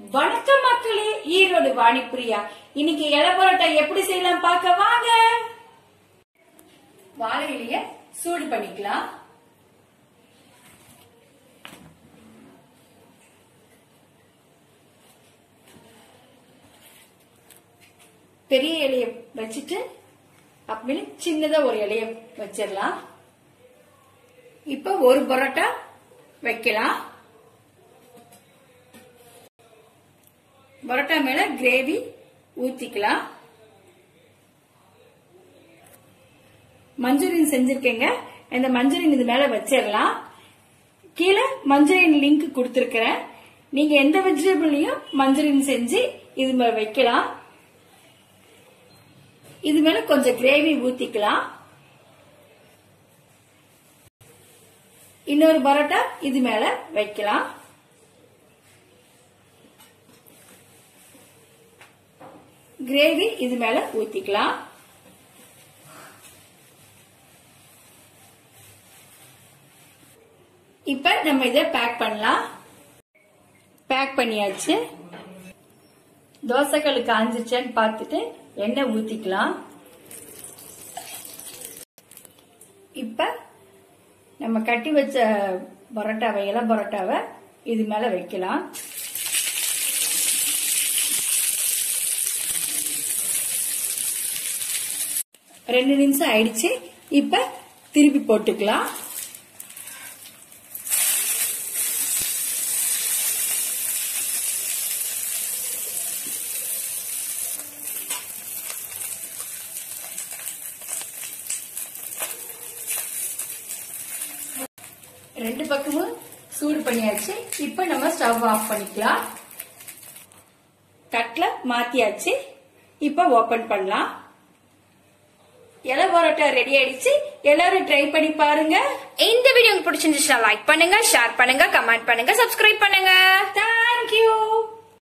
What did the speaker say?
வணக்கம் மக்களே ஈரோடு வாணிப்பிரியா இன்னைக்கு இலை பரோட்டா எப்படி செய்யலாம் பார்க்க வாங்க வாழை இலைய சூடு பண்ணிக்கலாம் பெரிய இலைய வச்சுட்டு அப்படின்னு சின்னதா ஒரு இலைய வச்சிடலாம் இப்ப ஒரு பரோட்டா வைக்கலாம் பரோட்டா மேல கிரேவி ஊத்திக்கலாம் மஞ்சூரியன் செஞ்சிருக்கேங்க இந்த மஞ்சூரியன் இது மேல வச்சிடலாம் கீழே மஞ்சூரியன் லிங்க் கொடுத்திருக்கிறேன் நீங்க எந்த வெஜிடபிளையும் மஞ்சூரியன் செஞ்சு இது மேல வைக்கலாம் இது மேல கொஞ்சம் கிரேவி ஊத்திக்கலாம் இன்னொரு பரோட்டா இது மேல வைக்கலாம் கிரேவி இது மேல ஊத்திக்கலாம் இப்ப நம்ம இத பேக் பண்ணலாம் பேக் பண்ணியாச்சு தோசைக்கல் காஞ்சிருச்சான்னு பார்த்துட்டு எண்ணெய் ஊத்திக்கலாம் இப்ப நம்ம கட்டி வச்ச பரோட்டாவை இலை பரோட்டாவை இது மேல வைக்கலாம் ரெண்டு நிமிஷம் ஆயிடுச்சு இப்ப திருப்பி போட்டுக்கலாம் ரெண்டு பக்கமும் சூடு பண்ணியாச்சு இப்ப நம்ம ஸ்டவ் ஆஃப் பண்ணிக்கலாம் தட்டுல மாத்தியாச்சு இப்ப ஓபன் பண்ணலாம் இலை பரோட்டா ரெடி ஆயிடுச்சு எல்லாரும் ட்ரை பண்ணி பாருங்க இந்த வீடியோ உங்களுக்கு பிடிச்சிருந்துச்சுன்னா லைக் பண்ணுங்க ஷேர் பண்ணுங்க கமெண்ட் பண்ணுங்க சப்ஸ்கிரைப் பண்ணுங்க தேங்க்யூ